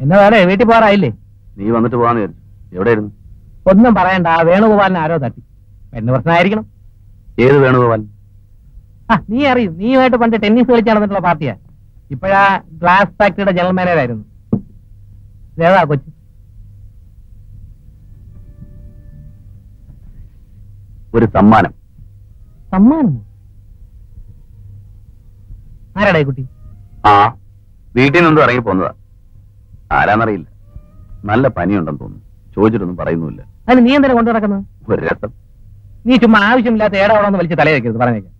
എന്നാ വേറെ വീട്ടിൽ പോകാറായില്ലേ നീ വന്നിട്ട് പോവാന്ന് വിചാരിച്ചു എവിടെയായിരുന്നു ഒന്നും പറയണ്ട ആ വേണുഗോപാലിനെ ആരോ തട്ടി പെണ്ണ് പ്രശ്നമായിരിക്കണം ഏത് വേണുഗോപാൽ ആ നീ അറിയും നീയുമായിട്ട് പണ്ട് ടെന്നീസ് കളിച്ച് നടന്നിട്ടുള്ള പാർട്ടിയാ ഇപ്പോഴാ ഗ്ലാസ് ഫാക്ടറിയുടെ ജനറൽ മാനേജർ ആയിരുന്നു ഏതാ കൊച്ചു ഒരു സമ്മാനം സമ്മാനമോ ആരാടാ ഈ കുട്ടി ആ വീട്ടിൽ നിന്നും ഇറങ്ങി പോന്നതാ ആരാന്നറിയില്ല നല്ല പനിയുണ്ടെന്ന് തോന്നുന്നു ചോദിച്ചിട്ടൊന്നും പറയുന്നുമില്ല അതിന് നീ എന്തിനാ കൊണ്ടു നടക്കുന്നത് ഒരു രസം നീ ചുമ്മാ ആവശ്യമില്ലാത്ത ഏടാവണമെന്ന് വലിച്ച് തലയിൽ വെക്കരുത് പറഞ്ഞേക്കാം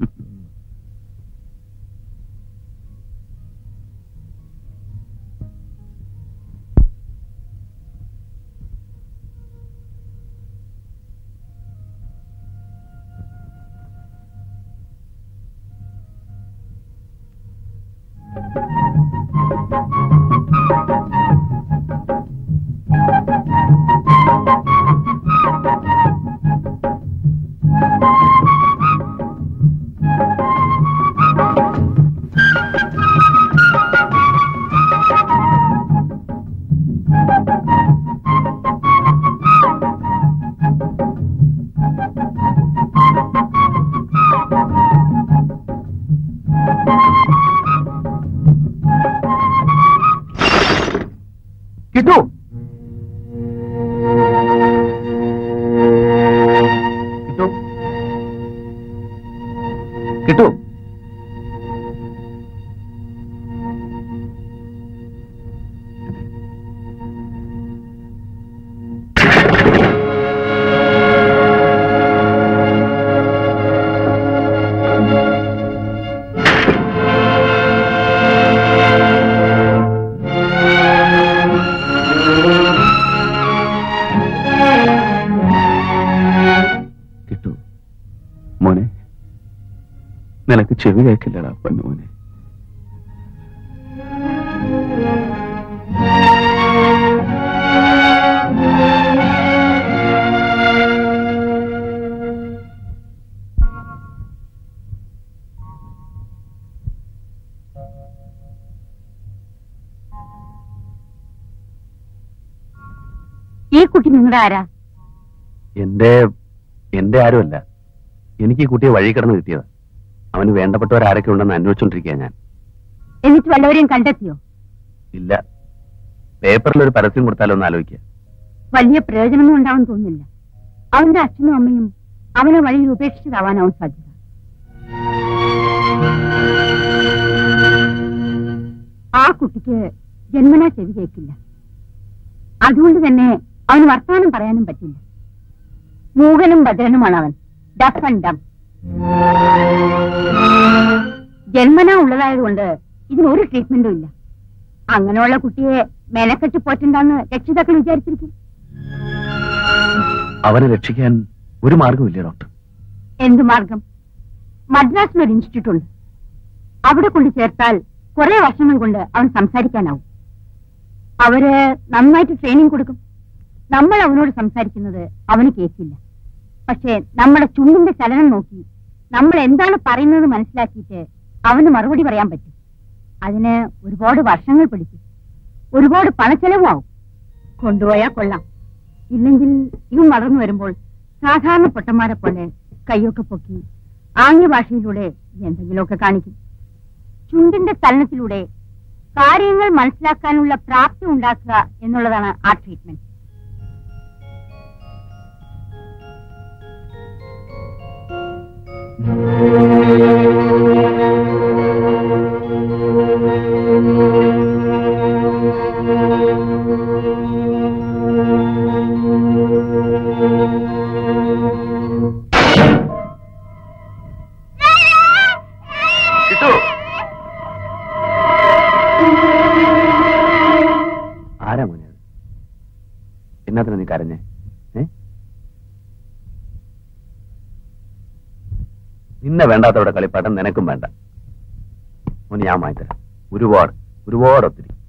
കിട്ടു കിട്ടു കിട്ടു കിട്ടു മോനെ നിനക്ക് ചെവി കേൾക്കില്ലടാ പൊന്നു മോനെ ഈ കുട്ടി നിങ്ങളുടെ ആരാ എന്റെ എന്റെ ആരുമല്ല എനിക്ക് ഈ കുട്ടിയെ വഴി കിടന്ന് കിട്ടിയതാ അവന് വേണ്ടപ്പെട്ടവരാരൊക്കെ ഉണ്ടെന്ന് അന്വേഷിച്ചോണ്ടിരിക്കുക ഞാൻ എന്നിട്ട് വല്ലവരെയും കണ്ടെത്തിയോ ഇല്ല പേപ്പറിൽ ഒരു പരസ്യം കൊടുത്താലോ ഒന്ന് ആലോചിക്കുക വലിയ പ്രയോജനമൊന്നും ഉണ്ടാവും തോന്നുന്നില്ല അവന്റെ അച്ഛനും അമ്മയും അവനെ വഴിയിൽ ഉപേക്ഷിച്ചതാവാനാവും സാധ്യത ആ കുട്ടിക്ക് ജന്മനാ ചെവി കേൾക്കില്ല അതുകൊണ്ട് തന്നെ അവന് വർത്തമാനം പറയാനും പറ്റില്ല മൂകനും ഭദ്രനുമാണ് അവൻ ഡഫ് ആൻഡ് ഡം ജന്മനാ ഉള്ളതായതുകൊണ്ട് ഇതിനൊരു ട്രീറ്റ്മെന്റും ഇല്ല അങ്ങനെയുള്ള കുട്ടിയെ മെനക്കെട്ട് പോറ്റണ്ടെന്ന് രക്ഷിതാക്കൾ വിചാരിച്ചിരിക്കും അവനെ രക്ഷിക്കാൻ ഒരു മാർഗമില്ല ഡോക്ടർ എന്തു മാർഗം മദ്രാസിൽ ഒരു ഇൻസ്റ്റിറ്റ്യൂട്ട് ഉണ്ട് അവിടെ കൊണ്ട് ചേർത്താൽ കുറെ വർഷങ്ങൾ കൊണ്ട് അവൻ സംസാരിക്കാനാവും അവര് നന്നായിട്ട് ട്രെയിനിങ് കൊടുക്കും നമ്മൾ അവനോട് സംസാരിക്കുന്നത് അവന് കേൾക്കില്ല പക്ഷേ നമ്മുടെ ചുണ്ടിന്റെ ചലനം നോക്കി നമ്മൾ എന്താണ് പറയുന്നത് മനസ്സിലാക്കിയിട്ട് അവന് മറുപടി പറയാൻ പറ്റും അതിന് ഒരുപാട് വർഷങ്ങൾ പിടിക്കും ഒരുപാട് പണച്ചെലവാവും കൊണ്ടുപോയാൽ കൊള്ളാം ഇല്ലെങ്കിൽ ഇവൻ വളർന്നു വരുമ്പോൾ സാധാരണ പൊട്ടന്മാരെ പോലെ കൈയൊക്കെ പൊക്കി ആംഗ്യ ഭാഷയിലൂടെ എന്തെങ്കിലുമൊക്കെ കാണിക്കും ചുണ്ടിന്റെ ചലനത്തിലൂടെ കാര്യങ്ങൾ മനസ്സിലാക്കാനുള്ള പ്രാപ്തി ഉണ്ടാക്കുക എന്നുള്ളതാണ് ആ ട്രീറ്റ്മെന്റ് കിട്ടു ആരാ മോനെ അത്? എന്നാത്തിനാ നീ കരഞ്ഞേ ഏ നിന്നെ വേണ്ടാത്തവിടെ കളിപ്പാട്ടം നിനക്കും വേണ്ട മോനെ ഞാൻ വാങ്ങിത്തരാം ഒരുപാട് ഒരുപാട് ഒത്തിരി